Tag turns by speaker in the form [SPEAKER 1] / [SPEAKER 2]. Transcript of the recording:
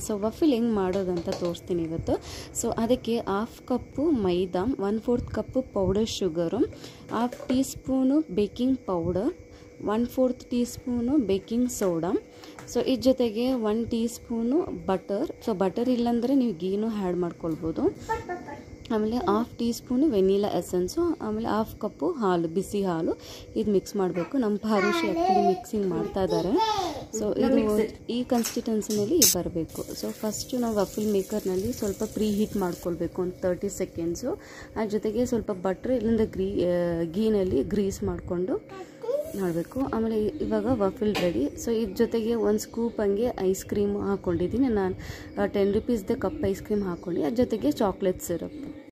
[SPEAKER 1] so ವಫಿಲ್ ಹೆಂಗೆ ಮಾಡೋದಂತ ತೋರಿಸ್ತೀನಿ ಇವತ್ತು ಸೊ ಅದಕ್ಕೆ half cup maida one fourth cup powder sugar half teaspoon baking powder one fourth teaspoon baking soda so ಇದ್ರ ಜೊತೆಗೆ one teaspoon butter so butter ಇಲ್ಲಾಂದರೆ ನೀವು ಗೀನು ಆ್ಯಡ್ ಮಾಡ್ಕೊಳ್ಬೋದು ಆಮೇಲೆ half teaspoon vanilla essence ಆಮೇಲೆ half cup ಹಾಲು ಬಿಸಿ ಹಾಲು ಇದು ಮಿಕ್ಸ್ ಮಾಡಬೇಕು ನಮ್ಮ ಪಾರುಷಿ ಆ್ಯಕ್ಚುಲಿ ಮಿಕ್ಸಿಂಗ್ ಮಾಡ್ತಾ ಇದ್ದಾರೆ ಸೊ ಇದು ಈ ಕನ್ಸಿಸ್ಟೆನ್ಸಿನಲ್ಲಿ ಬರಬೇಕು ಸೊ ಫಸ್ಟು ನಾವು ವಫಿಲ್ ಮೇಕರ್ನಲ್ಲಿ ಸ್ವಲ್ಪ ಪ್ರೀ ಹೀಟ್ ಮಾಡ್ಕೊಳ್ಬೇಕು ಒಂದು ತರ್ಟಿ ಸೆಕೆಂಡ್ಸು ಅದ್ರ ಜೊತೆಗೆ ಸ್ವಲ್ಪ ಬಟ್ರ್ ಇಲ್ಲಿಂದ ಗ್ರೀ ಗೀನಲ್ಲಿ ಗ್ರೀಸ್ ಮಾಡಿಕೊಂಡು ಮಾಡಬೇಕು ಆಮೇಲೆ ಇವಾಗ ವಫಿಲ್ ರೆಡಿ ಸೊ ಇದ್ರ ಜೊತೆಗೆ ಒಂದು ಸ್ಕೂಪ್ ಹಂಗೆ ಐಸ್ ಕ್ರೀಮ್ ಹಾಕ್ಕೊಂಡಿದ್ದೀನಿ ನಾನು ಟೆನ್ ರುಪೀಸ್ದು ಕಪ್ ಐಸ್ ಕ್ರೀಮ್ ಹಾಕ್ಕೊಂಡು ಅದ್ರ ಜೊತೆಗೆ ಚಾಕ್ಲೇಟ್ ಸಿರಪ್